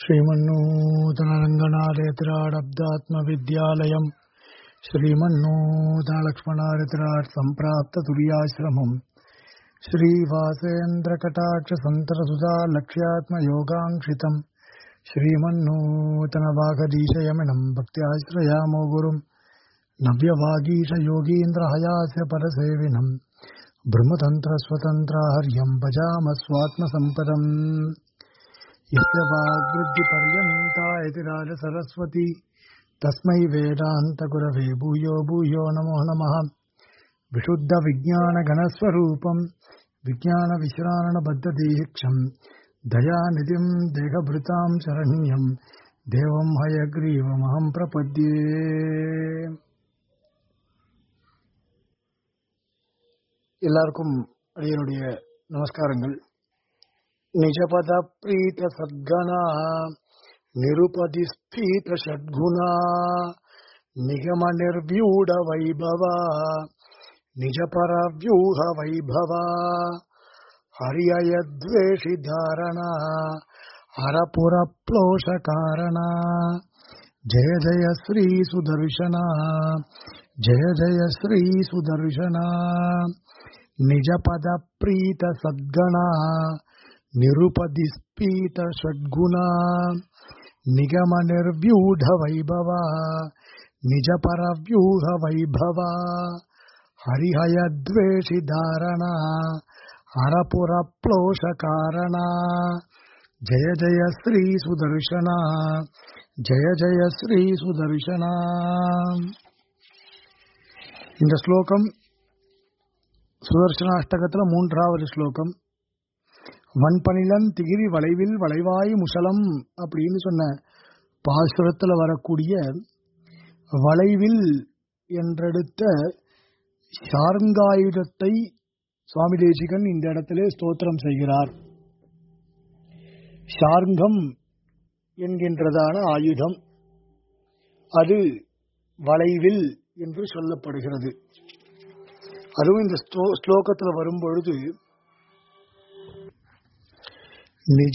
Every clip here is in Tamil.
श्रीमन्नूतनरङ्गनाथेतिराडब्दात्मविद्यालयम् श्रीमन्नूतनलक्ष्मणारितिराट् सम्प्राप्ततुर्याश्रमम् श्रीवासेन्द्रकटाक्षसन्तरसुधा लक्ष्यात्मयोगाङ्क्षितम् श्रीमन्नूतनवागदीशयमिनम् भक्त्याश्रयामो गुरुम् नव्यवागीशयोगीन्द्रहयास्य परसेविनम् ब्रह्मतन्त्रस्वतन्त्राहर्यम् भजाम स्वात्मसम्पदम् यस्य वाग्वृद्धिपर्यन्ता इति राजसरस्वती तस्मै वेदान्तगुरवे भूयो भूयो नमो नमः विशुद्धविज्ञानगणस्वरूपम् विज्ञानविश्राणबद्धदीक्षम् दयानिधिम् देहभृताम् शरण्यम् தேவம் ஹயக்ரீவமகம் பிரபத்யே எல்லாருக்கும் அடியனுடைய நமஸ்காரங்கள் நிஜபத பிரீத சத்கணா நிருபதி ஸ்பீத ஷட்குணா நிகம நிர்வியூட வைபவா நிஜபர வியூக வைபவா ஹரியயத்வேஷி தாரணா हरपुरप्लोषकारणा जय जय श्री सुदर्शना जय जय श्री सुदर्शना निजपदप्रीत सद्गणा निरुपदिस्पीत षड्गुणा निगम निर्व्यूढ वैभवा निजपरव्यूह वैभवा हरिहयद्वेषि धारणा हरपुरप्लोषकारणा जय जय श्री सुदर्शना ஜெய ஜெய ஸ்ரீ சுதர்ஷனா இந்த ஸ்லோகம் சுதர்சனாஷ்டகத்துல மூன்றாவது ஸ்லோகம் வன்பனிலன் திகிரி வளைவில் வளைவாய் முசலம் அப்படின்னு சொன்ன பாசுரத்துல வரக்கூடிய வளைவில் என்றெடுத்த சார்ங்காயுதத்தை சுவாமி தேசிகன் இந்த இடத்திலே ஸ்தோத்திரம் செய்கிறார் சார்ங்கம் என்கின்றதான ஆயுதம் அது வளைவில் என்று சொல்லப்படுகிறது அதுவும் இந்த ஸ்லோகத்தில் வரும்பொழுது நிஜ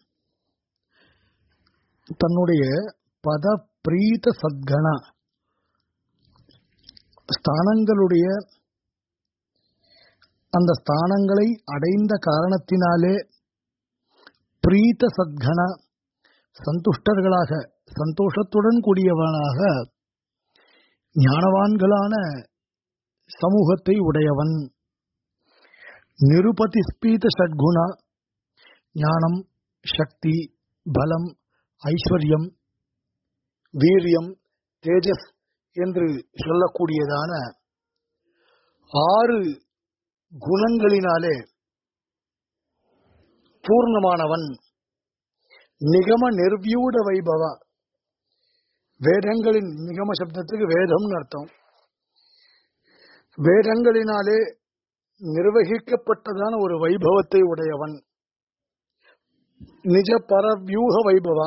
தன்னுடைய பத பிரீத சத்கண ஸ்தானங்களுடைய அந்த ஸ்தானங்களை அடைந்த காரணத்தினாலே பிரீத்த சத்கண சந்துஷ்டர்களாக சந்தோஷத்துடன் கூடியவனாக ஞானவான்களான சமூகத்தை உடையவன் நிருபதி ஸ்பீத ஷட்குணா ஞானம் சக்தி பலம் ஐஸ்வர்யம் வீரியம் தேஜஸ் என்று சொல்லக்கூடியதான ஆறு குணங்களினாலே பூர்ணமானவன் நிகம நிர்வியூட வைபவா வேதங்களின் நிகம சப்தத்துக்கு வேதம்னு அர்த்தம் வேதங்களினாலே நிர்வகிக்கப்பட்டதான ஒரு வைபவத்தை உடையவன் நிஜ பரவியூக வைபவா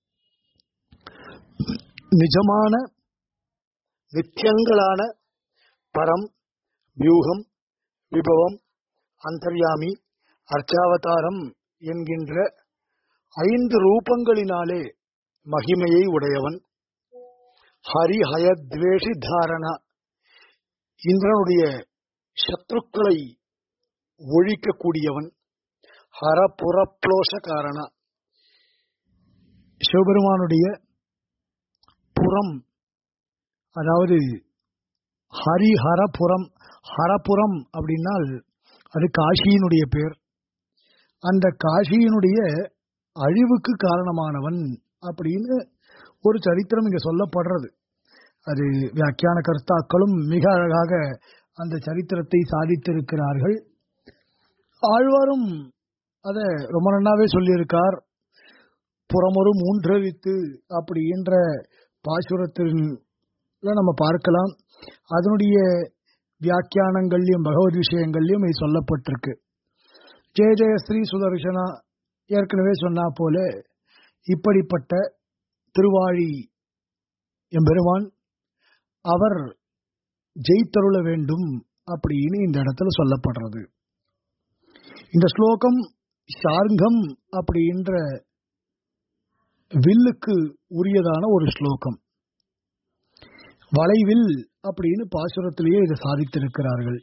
நிஜமான நித்தியங்களான பரம் வியூகம் விபவம் அந்தர்யாமி அர்ச்சாவதாரம் என்கின்ற ஐந்து ரூபங்களினாலே மகிமையை உடையவன் ஹரி ஹயத்வேஷி தாரணா இந்திரனுடைய சத்ருக்களை ஒழிக்கக்கூடியவன் ஹரபுரப்ளோஷ காரணா சிவபெருமானுடைய புறம் அதாவது ஹரிஹரபுரம் ஹரபுரம் அப்படின்னால் அது காஷியினுடைய பேர் அந்த காஷியினுடைய அழிவுக்கு காரணமானவன் அப்படின்னு ஒரு சரித்திரம் இங்க சொல்லப்படுறது அது வியாக்கியான கர்த்தாக்களும் மிக அழகாக அந்த சரித்திரத்தை சாதித்திருக்கிறார்கள் ஆழ்வாரும் அத ரொம்ப நன்னாவே சொல்லியிருக்கார் புறமொரு மூன்றழித்து அப்படின்ற பாசுரத்தின் நம்ம பார்க்கலாம் அதனுடைய வியாக்கியானங்கள்லயும் பகவத் விஷயங்கள்லயும் இது சொல்லப்பட்டிருக்கு ஜெய ஜெய ஸ்ரீ சுதர்சனா ஏற்கனவே சொன்னா போல இப்படிப்பட்ட திருவாழி எம்பெருமான் அவர் ஜெயித்தருள வேண்டும் அப்படின்னு இந்த இடத்துல சொல்லப்படுறது இந்த ஸ்லோகம் சார்கம் அப்படின்ற வில்லுக்கு உரியதான ஒரு ஸ்லோகம் வளைவில் அப்படின்னு பாசுரத்திலேயே இதை சாதித்திருக்கிறார்கள்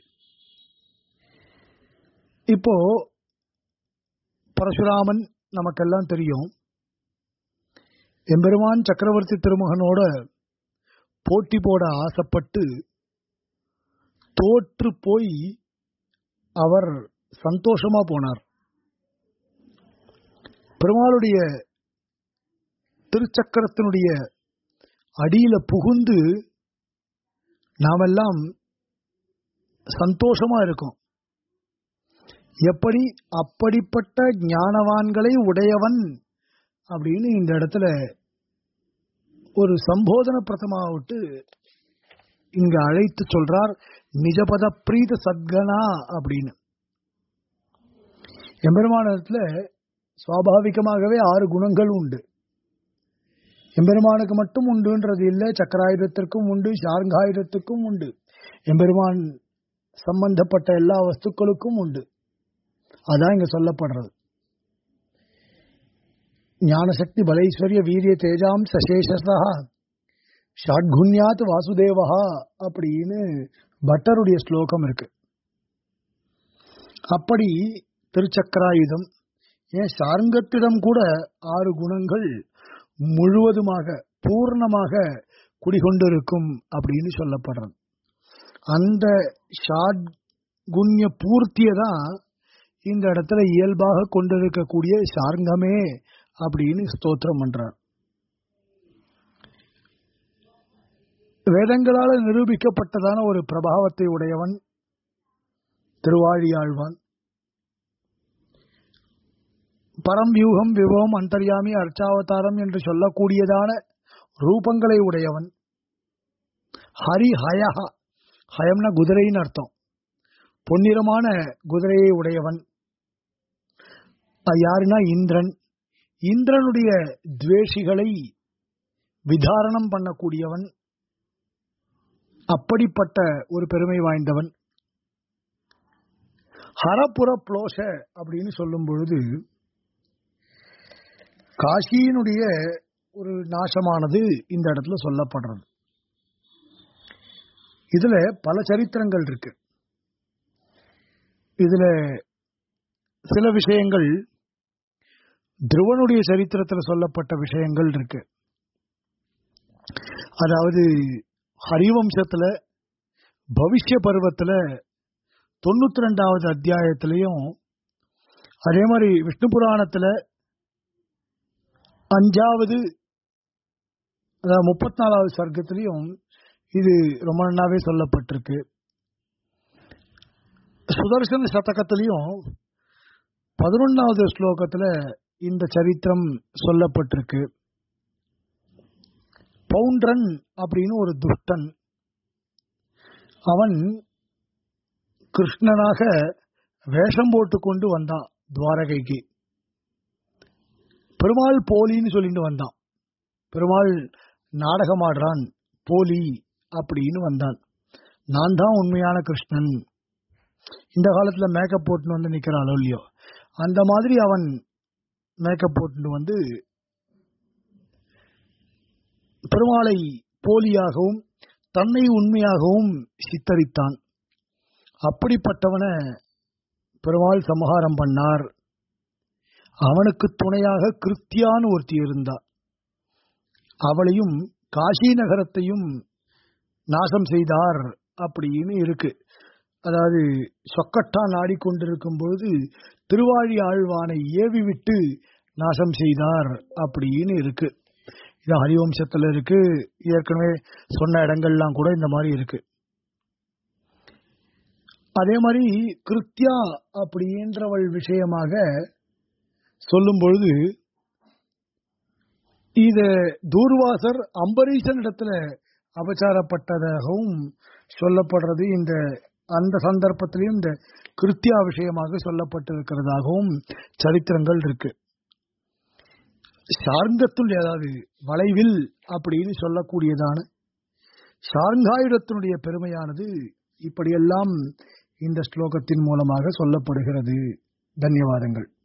இப்போ பரசுராமன் நமக்கெல்லாம் தெரியும் எம்பெருமான் சக்கரவர்த்தி திருமகனோட போட்டி போட ஆசைப்பட்டு தோற்று போய் அவர் சந்தோஷமா போனார் பெருமாளுடைய திருச்சக்கரத்தினுடைய அடியில புகுந்து நாமெல்லாம் சந்தோஷமா இருக்கும் எப்படி அப்படிப்பட்ட ஞானவான்களை உடையவன் அப்படின்னு இந்த இடத்துல ஒரு சம்போதன பிரதமா விட்டு இங்க அழைத்து சொல்றார் நிஜபத பிரீத சத்கனா அப்படின்னு எம்பெருமானத்துல சுவாபாவிகமாகவே ஆறு குணங்கள் உண்டு எம்பெருமானுக்கு மட்டும் உண்டுன்றது இல்லை சக்கராயுதத்திற்கும் உண்டு சார்காயுதத்துக்கும் உண்டு எம்பெருமான் சம்பந்தப்பட்ட எல்லா வஸ்துக்களுக்கும் உண்டு அதான் இங்க சொல்லப்படுறது ஞானசக்தி பலைஸ்வரிய வீரிய தேஜாம் சசேஷசா ஷாட்குன்யாத் வாசுதேவா அப்படின்னு பட்டருடைய ஸ்லோகம் இருக்கு அப்படி திருச்சக்கராயுதம் ஏன் சார்ங்கத்திடம் கூட ஆறு குணங்கள் முழுவதுமாக பூர்ணமாக குடிகொண்டிருக்கும் அப்படின்னு சொல்லப்படுறது அந்த ஷாட்குண்ய பூர்த்தியை தான் இந்த இடத்துல இயல்பாக கொண்டிருக்கக்கூடிய சார்ங்கமே அப்படின்னு ஸ்தோத்திரம் பண்றார் வேதங்களால் நிரூபிக்கப்பட்டதான ஒரு பிரபாவத்தை உடையவன் திருவாழியாழ்வான் பரம் வியூகம் விபவம் அந்தர்யாமி அர்ச்சாவதாரம் என்று சொல்லக்கூடியதான ரூபங்களை உடையவன் ஹரி ஹயஹா ஹயம்னா குதிரைன்னு அர்த்தம் பொன்னிறமான குதிரையை உடையவன் யாருன்னா இந்திரன் இந்திரனுடைய துவேஷிகளை விதாரணம் பண்ணக்கூடியவன் அப்படிப்பட்ட ஒரு பெருமை வாய்ந்தவன் ஹரபுர புளோஷ அப்படின்னு சொல்லும் பொழுது காசியினுடைய ஒரு நாசமானது இந்த இடத்துல சொல்லப்படுறது இதுல பல சரித்திரங்கள் இருக்கு இதுல சில விஷயங்கள் துருவனுடைய சரித்திரத்தில் சொல்லப்பட்ட விஷயங்கள் இருக்கு அதாவது ஹரிவம்சத்துல பவிஷ்ய பருவத்துல தொண்ணூத்தி ரெண்டாவது அத்தியாயத்திலையும் அதே மாதிரி விஷ்ணு புராணத்துல அஞ்சாவது அதாவது முப்பத்தி நாலாவது சர்க்கத்திலையும் இது ரொம்ப நல்லாவே சொல்லப்பட்டிருக்கு சுதர்சன சதகத்திலையும் பதினொன்னாவது ஸ்லோகத்துல இந்த சரித்திரம் சொல்லப்பட்டிருக்கு பவுண்ட்ரன் அப்படின்னு ஒரு துஷ்டன் அவன் கிருஷ்ணனாக வேஷம் போட்டு கொண்டு வந்தான் துவாரகைக்கு பெருமாள் போலின்னு சொல்லிட்டு வந்தான் பெருமாள் நாடகம் ஆடுறான் போலி அப்படின்னு வந்தான் நான் தான் உண்மையான கிருஷ்ணன் இந்த காலத்துல மேக்கப் போட்டுன்னு வந்து நிக்கிறாளோ இல்லையோ அந்த மாதிரி அவன் மேக்கப் போட்டு வந்து பெருமாளை போலியாகவும் தன்னை உண்மையாகவும் சித்தரித்தான் அப்படிப்பட்டவனை பெருமாள் சமகாரம் பண்ணார் அவனுக்கு துணையாக கிருத்தியான்னு ஒருத்தி இருந்தா அவளையும் காசி நகரத்தையும் நாசம் செய்தார் அப்படின்னு இருக்கு அதாவது சொக்கட்டா நாடிக்கொண்டிருக்கும் பொழுது திருவாழி ஆழ்வானை ஏவி விட்டு நாசம் செய்தார் அப்படின்னு இருக்கு இது ஹரிவம்சத்துல இருக்கு ஏற்கனவே சொன்ன இடங்கள்லாம் கூட இந்த மாதிரி இருக்கு அதே மாதிரி கிருத்யா அப்படின்றவள் விஷயமாக சொல்லும் பொழுது இது தூர்வாசர் அம்பரீஷன் இடத்துல அபச்சாரப்பட்டதாகவும் சொல்லப்படுறது இந்த அந்த சந்தர்ப்பத்திலையும் இந்த கிருத்தியா விஷயமாக சொல்லப்பட்டிருக்கிறதாகவும் சரித்திரங்கள் இருக்கு சார்ங்கத்துள் ஏதாவது வளைவில் அப்படின்னு சொல்லக்கூடியதான சார்ங்காயுடத்தினுடைய பெருமையானது இப்படியெல்லாம் இந்த ஸ்லோகத்தின் மூலமாக சொல்லப்படுகிறது தன்யவாதங்கள்